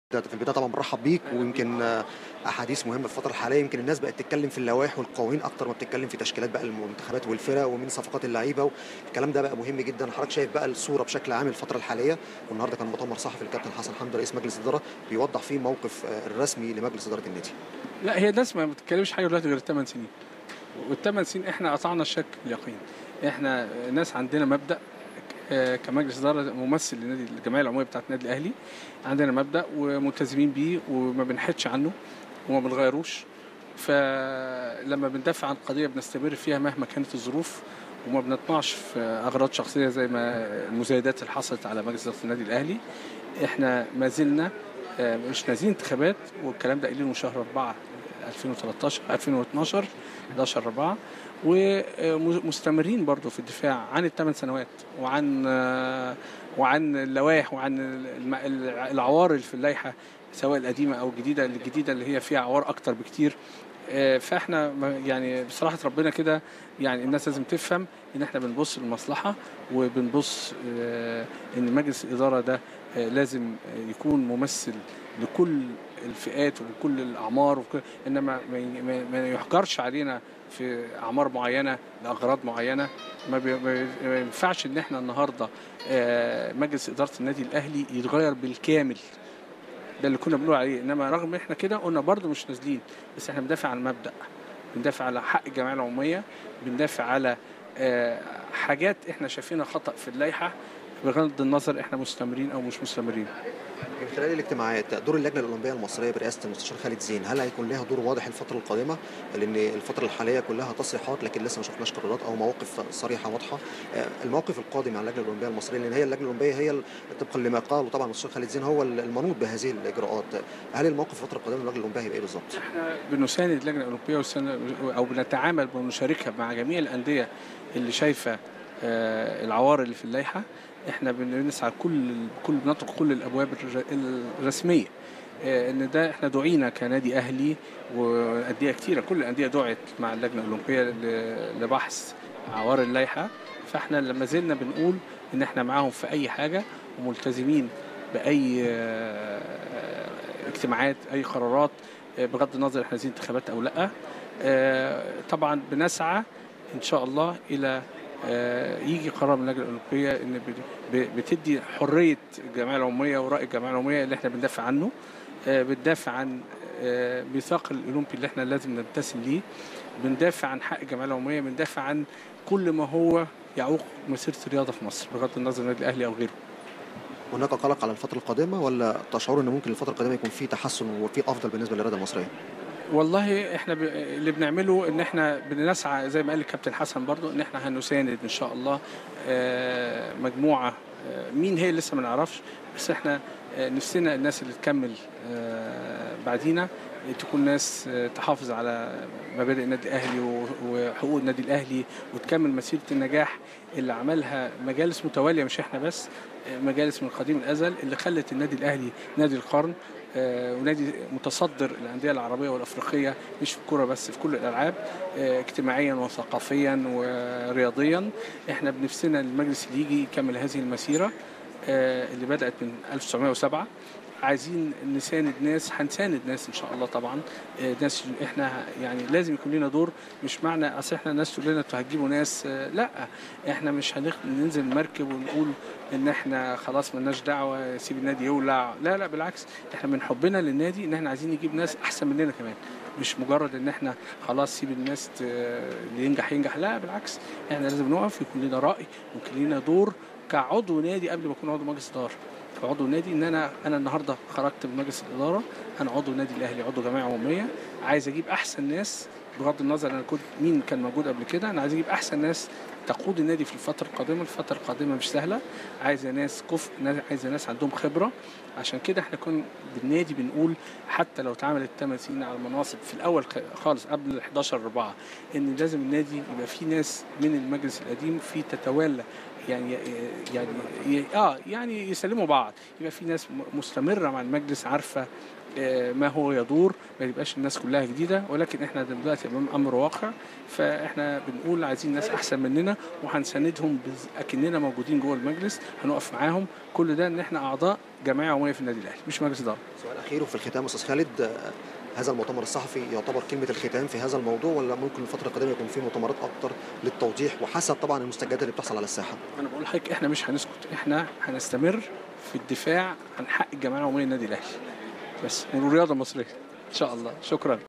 ده في البدايه طبعا برحب بيك ويمكن آه، احاديث مهمه في الفتره الحاليه يمكن الناس بقت تتكلم في اللوائح والقوانين اكتر ما بتتكلم في تشكيلات بقى المنتخبات والفرق ومن صفقات اللعيبه والكلام ده بقى مهم جدا حضرتك شايف بقى الصوره بشكل عام الفتره الحاليه والنهارده كان مؤتمر صحفي الكابتن حسن حمدي رئيس مجلس الاداره بيوضح فيه موقف آه، الرسمي لمجلس اداره النادي لا هي الناس ما بتتكلمش حاجه دلوقتي غير الثمان سنين والثمان سنين احنا قطعنا الشك اليقين احنا ناس عندنا مبدا آه، كمجلس اداره ممثل لنادي الجمعيه العموميه بتاعت النادي الاهلي عندنا مبدا وملتزمين بيه وما بنحدش عنه وما بنغيروش فلما بندافع عن قضيه بنستمر فيها مهما كانت الظروف وما بنطمعش في اغراض شخصيه زي ما المزايدات اللي حصلت على مجلس اداره النادي الاهلي احنا ما زلنا آه، مش نازلين انتخابات والكلام ده قايلينه من شهر 4 2013 2012 11 4 ومستمرين برضو في الدفاع عن الثمان سنوات وعن آه، وعن اللوائح وعن الم- العوار اللي في اللائحه سواء القديمه او الجديده الجديده اللي هي فيها عوار اكتر بكتير آه، فاحنا ما- يعني بصراحه ربنا كده يعني الناس لازم تفهم ان احنا بنبص للمصلحه وبنبص آه، ان مجلس الاداره ده آه، لازم آه، يكون ممثل لكل الفئات وكل الاعمار وكل انما ما ي- ما- ما يحجرش علينا في اعمار معينه لاغراض معينه ما, بي ما ما ينفعش ان احنا النهارده آه، مجلس اداره النادي الاهلي يتغير بالكامل ده اللي كنا بنقول عليه انما رغم احنا كده قلنا برضو مش نازلين بس احنا بندافع عن المبدا بندافع على حق الجمعيه العموميه بندافع على آه، حاجات احنا شايفينها خطا في اللائحه بغض النظر احنا مستمرين او مش مستمرين من خلال الاجتماعات دور اللجنه الاولمبيه المصريه برئاسه المستشار خالد زين هل هيكون لها دور واضح الفتره القادمه لان الفتره الحاليه كلها تصريحات لكن لسه ما شفناش قرارات او مواقف صريحه واضحه آه، الموقف القادم على اللجنه الاولمبيه المصريه لان هي اللجنه الاولمبيه هي ال- طبقا لما قال طبعا المستشار خالد زين هو المنوط بهذه الاجراءات هل الموقف الفتره القادمه للجنه الاولمبيه هيبقى ايه بالظبط؟ احنا بنساند اللجنه الاوروبيه والسنة او بنتعامل ونشاركها مع جميع الانديه اللي شايفه آه، العوار اللي في اللائحه احنا بنسعى كل كل بنطرق كل الابواب الر- الرسميه آه، ان ده احنا دعينا كنادي اهلي وانديه كتيره كل الانديه دعت مع اللجنه الاولمبيه ل- لبحث عوار اللائحه فاحنا لما زلنا بنقول ان احنا معاهم في اي حاجه وملتزمين باي آه، اجتماعات اي قرارات آه، بغض النظر احنا عايزين انتخابات او لا آه، طبعا بنسعى ان شاء الله الى آه، يجي قرار من اللجنه الاوروبيه ان بت- ب- بتدي حريه الجمعيه العموميه وراي الجمعيه العموميه اللي احنا بندافع عنه آه، بتدافع عن آه، ميثاق الاولمبي اللي احنا لازم نمتثل ليه بندافع عن حق الجمعيه العموميه بندافع عن كل ما هو يعوق مسيره الرياضه في مصر بغض النظر النادي الاهلي او غيره هناك قلق على الفتره القادمه ولا تشعروا ان ممكن الفتره القادمه يكون في تحسن وفي افضل بالنسبه للرياضه المصريه؟ والله احنا ب... اللي بنعمله ان احنا بنسعى زي ما قال الكابتن حسن برضو ان احنا هنساند ان شاء الله آه، مجموعه آه، مين هي لسه ما نعرفش بس احنا آه، نفسنا الناس اللي تكمل آه، بعدينا تكون ناس آه، تحافظ على مبادئ النادي الاهلي و- وحقوق النادي الاهلي وتكمل مسيره النجاح اللي عملها مجالس متواليه مش احنا بس آه، مجالس من قديم الازل اللي خلت النادي الاهلي نادي القرن آه، ونادي متصدر الانديه العربيه والافريقيه مش في الكوره بس في كل الالعاب آه، اجتماعيا وثقافيا ورياضيا احنا بنفسنا المجلس اللي يجي يكمل هذه المسيره آه، اللي بدات من 1907 عايزين نساند ناس هنساند ناس ان شاء الله طبعا آه، ناس احنا يعني لازم يكون لنا دور مش معنى اصل احنا الناس تقول لنا انتوا هتجيبوا ناس آه، لا احنا مش هنخ- ننزل مركب ونقول ان احنا خلاص ملناش دعوه سيب النادي يولع لا لا بالعكس احنا من حبنا للنادي ان احنا عايزين نجيب ناس احسن مننا كمان مش مجرد ان احنا خلاص سيب الناس ت- اللي ينجح ينجح لا بالعكس احنا لازم نقف يكون لنا راي ويكون لنا دور كعضو نادي قبل ما اكون عضو مجلس اداره كعضو نادي ان انا انا النهارده خرجت من مجلس الاداره انا عضو النادي الاهلي عضو جمعيه عموميه عايز اجيب احسن ناس بغض النظر انا كنت مين كان موجود قبل كده انا عايز اجيب احسن ناس تقود النادي في الفتره القادمه الفتره القادمه مش سهله عايزه ناس كفء ناس- عايزه ناس عندهم خبره عشان كده احنا كنا بالنادي بنقول حتى لو اتعملت 8 سنين على المناصب في الاول خ- خالص قبل 11 4 ان لازم النادي يبقى فيه ناس من المجلس القديم في تتوالى يعني يعني ي- اه يعني يسلموا بعض يبقى في ناس م- مستمره مع المجلس عارفه آه، ما هو يدور ما يبقاش الناس كلها جديده ولكن احنا دلوقتي امام امر واقع فاحنا بنقول عايزين ناس احسن مننا وهنساندهم بز- اكننا موجودين جوه المجلس هنقف معاهم كل ده ان احنا اعضاء جمعيه عموميه في النادي الاهلي مش مجلس اداره سؤال اخير وفي الختام استاذ خالد آه، هذا المؤتمر الصحفي يعتبر كلمه الختام في هذا الموضوع ولا ممكن الفتره القادمه يكون في مؤتمرات اكتر للتوضيح وحسب طبعا المستجدات اللي بتحصل على الساحه انا بقول لحضرتك احنا مش هنسكت احنا هنستمر في الدفاع عن حق الجمعيه العموميه للنادي الاهلي بس والرياضه المصريه ان شاء الله شكرا